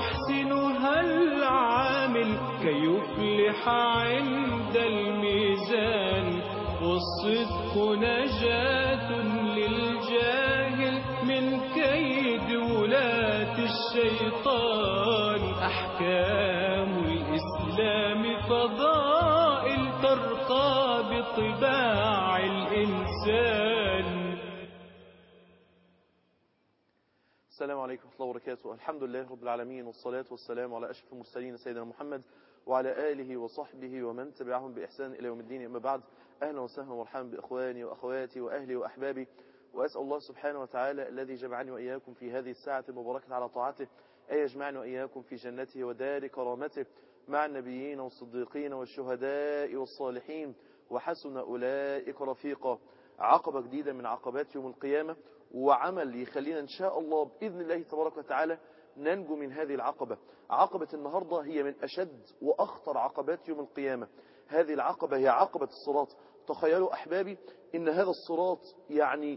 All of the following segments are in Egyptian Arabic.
يحسنها العامل كي يفلح عند الميزان والصدق نجاة للجاهل من كيد ولاة الشيطان أحكام الإسلام فضائل ترقى بطباع الإنسان السلام عليكم ورحمة الله وبركاته الحمد لله رب العالمين والصلاة والسلام على أشرف المرسلين سيدنا محمد وعلى آله وصحبه ومن تبعهم بإحسان إلى يوم الدين أما بعد أهلا وسهلا ومرحبا بإخواني وأخواتي وأهلي وأحبابي وأسأل الله سبحانه وتعالى الذي جمعني وإياكم في هذه الساعة المباركة على طاعته أن يجمعني وإياكم في جنته ودار كرامته مع النبيين والصديقين والشهداء والصالحين وحسن أولئك رفيقا عقبة جديدة من عقبات يوم القيامة وعمل يخلينا إن شاء الله بإذن الله تبارك وتعالى ننجو من هذه العقبة عقبة النهاردة هي من أشد وأخطر عقبات يوم القيامة هذه العقبة هي عقبة الصراط تخيلوا أحبابي إن هذا الصراط يعني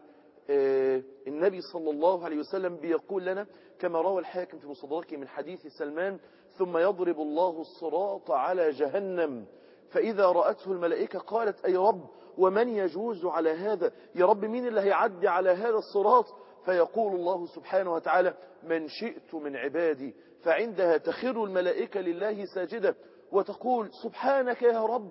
آه النبي صلى الله عليه وسلم بيقول لنا كما روى الحاكم في مصدركه من حديث سلمان ثم يضرب الله الصراط على جهنم فإذا رأته الملائكة قالت أي رب ومن يجوز على هذا يا رب مين اللي هيعدي على هذا الصراط فيقول الله سبحانه وتعالى من شئت من عبادي فعندها تخر الملائكة لله ساجدة وتقول سبحانك يا رب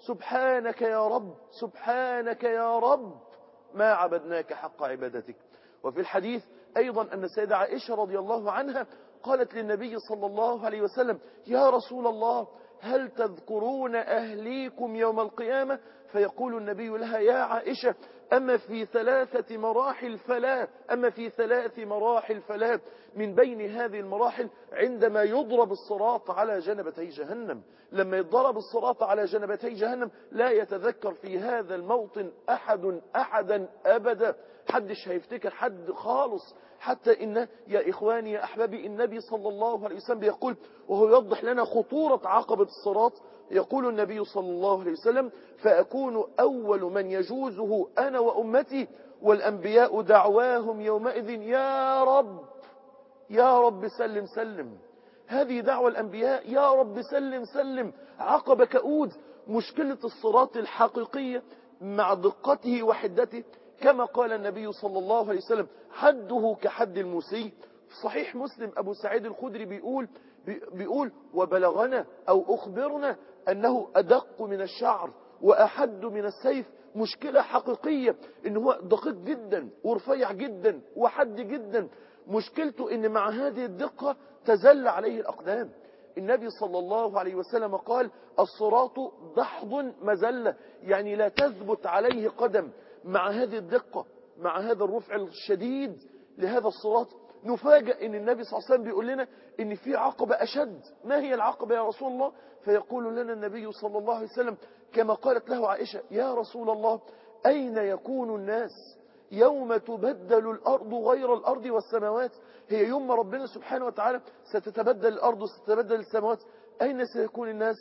سبحانك يا رب سبحانك يا رب ما عبدناك حق عبادتك وفي الحديث أيضا أن السيدة عائشة رضي الله عنها قالت للنبي صلى الله عليه وسلم يا رسول الله هل تذكرون أهليكم يوم القيامة فيقول النبي لها يا عائشة أما في ثلاثة مراحل فلا أما في ثلاث مراحل فلا من بين هذه المراحل عندما يضرب الصراط على جنبتي جهنم لما يضرب الصراط على جنبتي جهنم لا يتذكر في هذا الموطن أحد أحدا أبدا حدش هيفتكر حد خالص حتى إن يا إخواني يا أحبابي النبي صلى الله عليه وسلم بيقول وهو يوضح لنا خطورة عقبة الصراط يقول النبي صلى الله عليه وسلم فأكون أول من يجوزه أنا وأمتي والأنبياء دعواهم يومئذ يا رب يا رب سلم سلم هذه دعوة الأنبياء يا رب سلم سلم عقبة كؤود مشكلة الصراط الحقيقية مع دقته وحدته كما قال النبي صلى الله عليه وسلم حده كحد الموسي في صحيح مسلم أبو سعيد الخدري بيقول بيقول وبلغنا أو أخبرنا أنه أدق من الشعر وأحد من السيف مشكلة حقيقية إن هو دقيق جدا ورفيع جدا وحد جدا مشكلته إن مع هذه الدقة تزل عليه الأقدام النبي صلى الله عليه وسلم قال الصراط دحض مزلة يعني لا تثبت عليه قدم مع هذه الدقة مع هذا الرفع الشديد لهذا الصراط نفاجأ ان النبي صلى الله عليه وسلم بيقول لنا ان في عقبة اشد ما هي العقبة يا رسول الله فيقول لنا النبي صلى الله عليه وسلم كما قالت له عائشة يا رسول الله اين يكون الناس يوم تبدل الارض غير الارض والسماوات هي يوم ربنا سبحانه وتعالى ستتبدل الارض وستتبدل السماوات اين سيكون الناس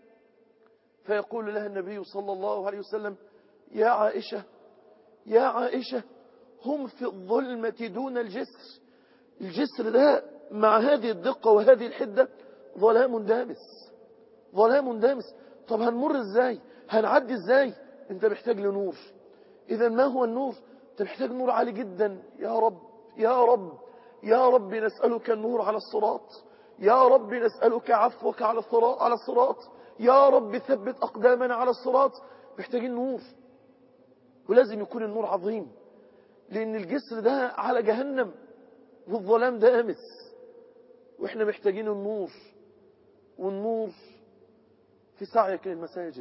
فيقول لها النبي صلى الله عليه وسلم يا عائشة يا عائشة هم في الظلمة دون الجسر الجسر ده مع هذه الدقة وهذه الحدة ظلام دامس ظلام دامس طب هنمر ازاي هنعدي ازاي انت محتاج لنور اذا ما هو النور انت محتاج نور عالي جدا يا رب يا رب يا رب نسألك النور على الصراط يا رب نسألك عفوك على الصراط على الصراط يا رب ثبت أقدامنا على الصراط محتاجين نور ولازم يكون النور عظيم لأن الجسر ده على جهنم والظلام دامس وإحنا محتاجين النور والنور في سعيك للمساجد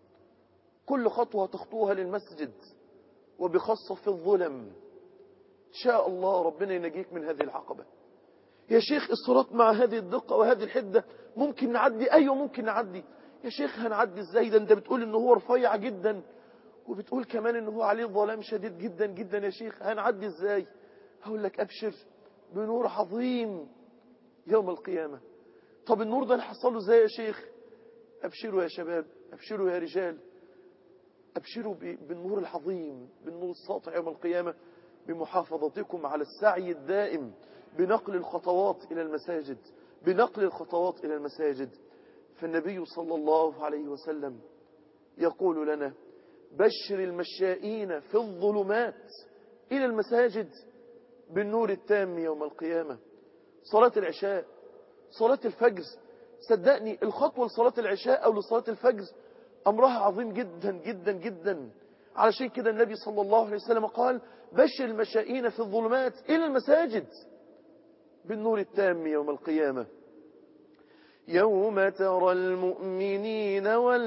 كل خطوة تخطوها للمسجد وبخاصة في الظلم إن شاء الله ربنا ينجيك من هذه العقبة يا شيخ الصراط مع هذه الدقة وهذه الحدة ممكن نعدي أيوة ممكن نعدي يا شيخ هنعدي ازاي ده انت بتقول ان هو رفيع جدا وبتقول كمان ان هو عليه ظلام شديد جدا جدا يا شيخ هنعدي ازاي هقول لك ابشر بنور عظيم يوم القيامة طب النور ده نحصله ازاي يا شيخ ابشروا يا شباب ابشروا يا رجال ابشروا بالنور العظيم بالنور الساطع يوم القيامة بمحافظتكم على السعي الدائم بنقل الخطوات إلى المساجد بنقل الخطوات إلى المساجد فالنبي صلى الله عليه وسلم يقول لنا بشر المشائين في الظلمات إلى المساجد بالنور التام يوم القيامة صلاة العشاء صلاة الفجر صدقني الخطوة لصلاة العشاء أو لصلاة الفجر أمرها عظيم جدا جدا جدا علشان كده النبي صلى الله عليه وسلم قال بشر المشائين في الظلمات إلى المساجد بالنور التام يوم القيامة يوم ترى المؤمنين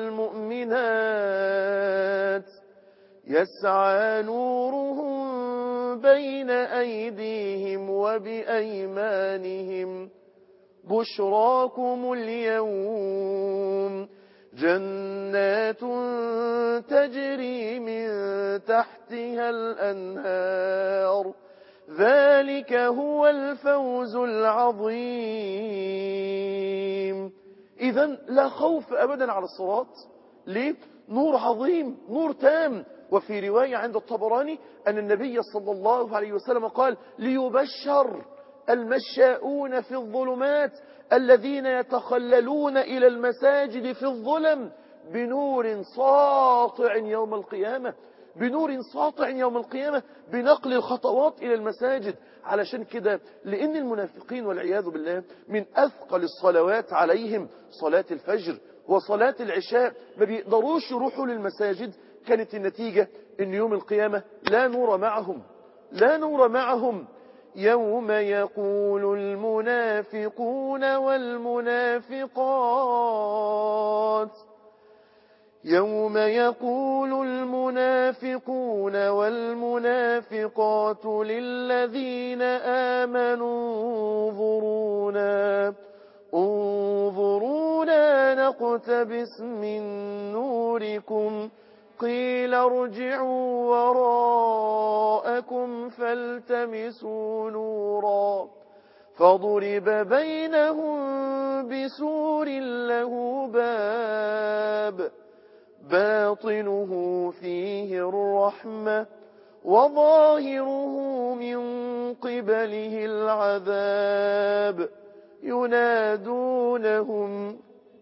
والمؤمنات يسعى نورهم بين أيديهم وبأيمانهم بشراكم اليوم جنات تجري من تحتها الأنهار ذلك هو الفوز العظيم إذا لا خوف أبدا على الصراط ليه؟ نور عظيم نور تام وفي رواية عند الطبراني أن النبي صلى الله عليه وسلم قال ليبشر المشاؤون في الظلمات الذين يتخللون إلى المساجد في الظلم بنور ساطع يوم القيامة بنور ساطع يوم القيامة بنقل الخطوات إلى المساجد علشان كده لأن المنافقين والعياذ بالله من أثقل الصلوات عليهم صلاة الفجر وصلاة العشاء ما بيقدروش يروحوا للمساجد كانت النتيجة ان يوم القيامة لا نور معهم لا نور معهم يوم يقول المنافقون والمنافقات يوم يقول المنافقون والمنافقات للذين آمنوا انظرونا انظرونا نقتبس من نوركم قيل ارجعوا وراءكم فالتمسوا نورا فضرب بينهم بسور له باب باطنه فيه الرحمة وظاهره من قبله العذاب ينادونهم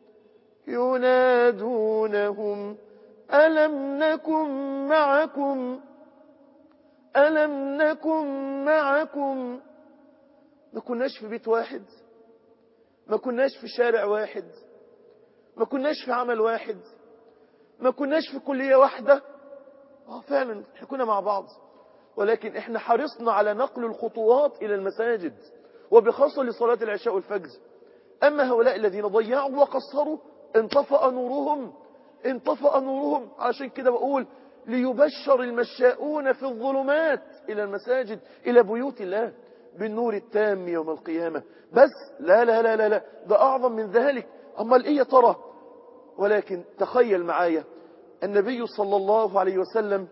ينادونهم ألم نكن معكم ألم نكن معكم ما كناش في بيت واحد ما كناش في شارع واحد ما كناش في عمل واحد ما كناش في كلية واحدة اه فعلا احنا كنا مع بعض ولكن احنا حرصنا على نقل الخطوات الى المساجد وبخاصة لصلاة العشاء والفجر اما هؤلاء الذين ضيعوا وقصروا انطفأ نورهم انطفأ نورهم عشان كده بقول ليبشر المشاؤون في الظلمات إلى المساجد إلى بيوت الله بالنور التام يوم القيامة بس لا لا لا لا, لا ده أعظم من ذلك أما إيه ترى ولكن تخيل معايا النبي صلى الله عليه وسلم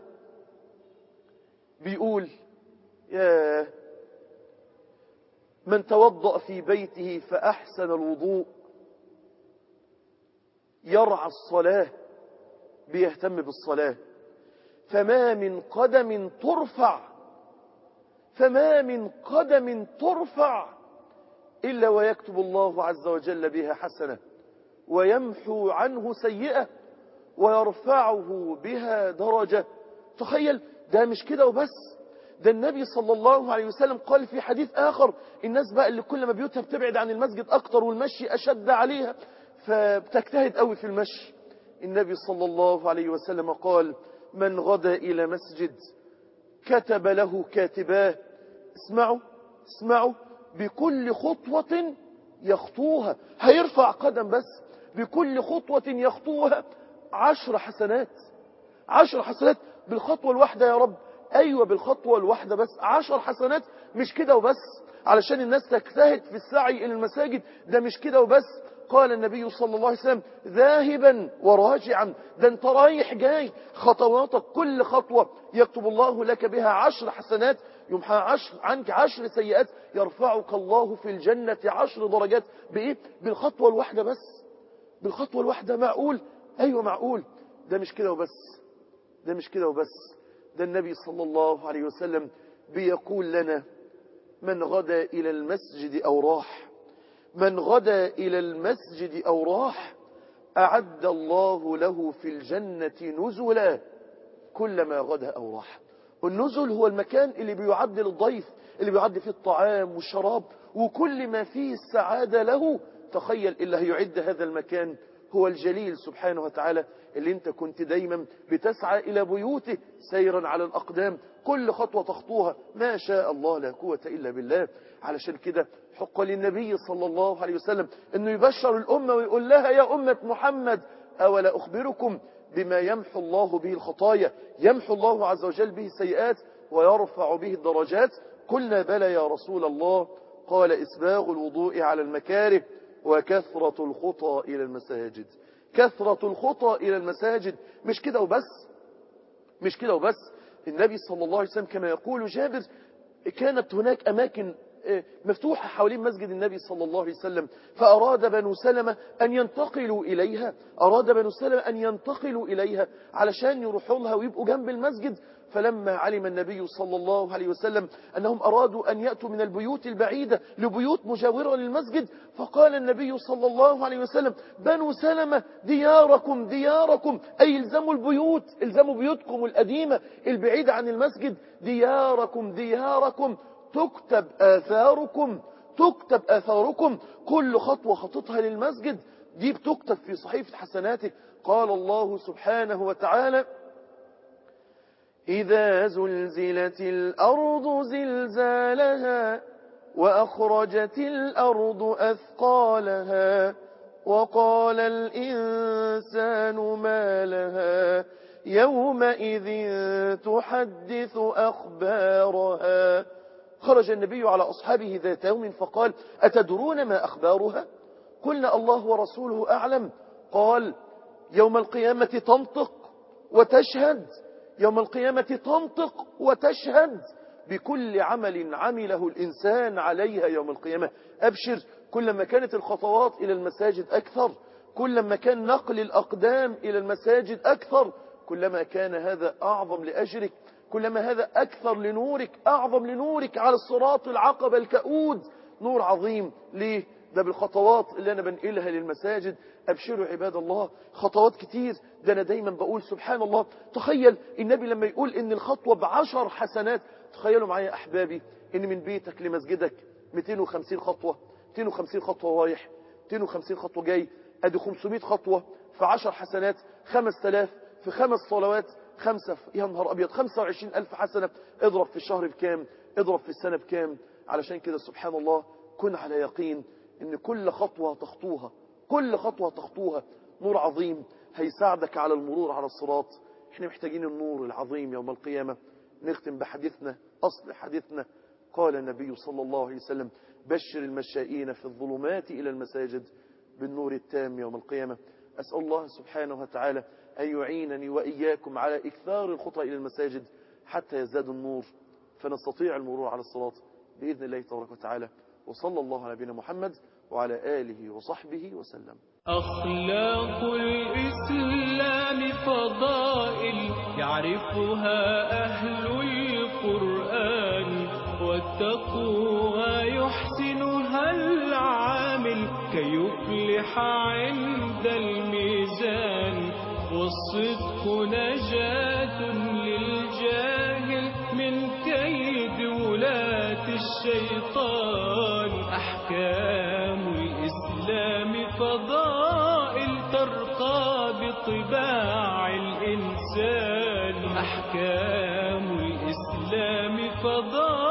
بيقول يا من توضأ في بيته فأحسن الوضوء يرعى الصلاة بيهتم بالصلاة فما من قدم ترفع فما من قدم ترفع إلا ويكتب الله عز وجل بها حسنة ويمحو عنه سيئة ويرفعه بها درجة تخيل ده مش كده وبس ده النبي صلى الله عليه وسلم قال في حديث آخر الناس بقى اللي كل ما بيوتها بتبعد عن المسجد أكتر والمشي أشد عليها فبتجتهد قوي في المشي النبي صلى الله عليه وسلم قال من غدا إلى مسجد كتب له كاتباه اسمعوا اسمعوا بكل خطوة يخطوها هيرفع قدم بس بكل خطوة يخطوها عشر حسنات عشر حسنات بالخطوة الواحدة يا رب أيوة بالخطوة الواحدة بس عشر حسنات مش كده وبس علشان الناس تجتهد في السعي إلى المساجد ده مش كده وبس قال النبي صلى الله عليه وسلم ذاهبا وراجعا ده انت رايح جاي خطواتك كل خطوة يكتب الله لك بها عشر حسنات يمحى عشر عنك عشر سيئات يرفعك الله في الجنة عشر درجات بإيه؟ بالخطوة الواحدة بس بالخطوة الواحدة معقول أيوة معقول ده مش كده وبس ده مش كده وبس ده النبي صلى الله عليه وسلم بيقول لنا من غدا إلى المسجد أو راح من غدا إلى المسجد أو راح أعد الله له في الجنة نزلا كلما غدا أو راح النزل هو المكان اللي بيعد للضيف اللي بيعد فيه الطعام والشراب وكل ما فيه السعادة له تخيل اللي هيعد هذا المكان هو الجليل سبحانه وتعالى اللي انت كنت دايما بتسعى إلى بيوته سيرا على الأقدام كل خطوة تخطوها ما شاء الله لا قوة إلا بالله علشان كده حق للنبي صلى الله عليه وسلم أنه يبشر الأمة ويقول لها يا أمة محمد أولا أخبركم بما يمحو الله به الخطايا يمحو الله عز وجل به السيئات ويرفع به الدرجات قلنا بلى يا رسول الله قال إسباغ الوضوء على المكاره وكثرة الخطى إلى المساجد كثرة الخطى إلى المساجد مش كده وبس مش كده وبس النبي صلى الله عليه وسلم كما يقول جابر كانت هناك أماكن مفتوحة حوالين مسجد النبي صلى الله عليه وسلم فأراد بنو سلمة أن ينتقلوا إليها أراد بنو سلمة أن ينتقلوا إليها علشان يروحوا لها ويبقوا جنب المسجد فلما علم النبي صلى الله عليه وسلم أنهم أرادوا أن يأتوا من البيوت البعيدة لبيوت مجاورة للمسجد فقال النبي صلى الله عليه وسلم بنو سلمة دياركم دياركم أي الزموا البيوت الزموا بيوتكم القديمة البعيدة عن المسجد دياركم دياركم تكتب آثاركم تكتب آثاركم كل خطوة خطتها للمسجد دي بتكتب في صحيفة حسناتك قال الله سبحانه وتعالى إذا زلزلت الأرض زلزالها وأخرجت الأرض أثقالها وقال الإنسان ما لها يومئذ تحدث أخبارها خرج النبي على أصحابه ذات يوم فقال أتدرون ما أخبارها قلنا الله ورسوله أعلم قال يوم القيامة تنطق وتشهد يوم القيامة تنطق وتشهد بكل عمل عمله الإنسان عليها يوم القيامة أبشر كلما كانت الخطوات إلى المساجد أكثر كلما كان نقل الأقدام إلى المساجد أكثر كلما كان هذا أعظم لأجرك كلما هذا أكثر لنورك أعظم لنورك على الصراط العقبة الكؤود نور عظيم ليه ده بالخطوات اللي أنا بنقلها للمساجد أبشروا عباد الله خطوات كتير ده أنا دايما بقول سبحان الله تخيل النبي لما يقول إن الخطوة بعشر حسنات تخيلوا معايا أحبابي إن من بيتك لمسجدك 250 خطوة 250 خطوة رايح 250 خطوة جاي أدي 500 خطوة في 10 حسنات 5000 في خمس صلوات خمسة في يا نهار أبيض 25 ألف حسنة اضرب في الشهر بكام اضرب في السنة بكام علشان كده سبحان الله كن على يقين ان كل خطوة تخطوها كل خطوة تخطوها نور عظيم هيساعدك على المرور على الصراط احنا محتاجين النور العظيم يوم القيامة نختم بحديثنا أصل حديثنا قال النبي صلى الله عليه وسلم بشر المشائين في الظلمات إلى المساجد بالنور التام يوم القيامة أسأل الله سبحانه وتعالى أن يعينني وإياكم على إكثار الخطى إلى المساجد حتى يزداد النور فنستطيع المرور على الصلاة بإذن الله تبارك وتعالى وصلى الله على نبينا محمد وعلى آله وصحبه وسلم أخلاق الإسلام فضائل يعرفها أهل القرآن والتقوى يحسنها العامل كي يفلح عند الميزان والصدق نجاة للجاهل من كيد ولاة الشيطان أحكام الإسلام فضائل ترقى بطباع الإنسان أحكام الإسلام فضائل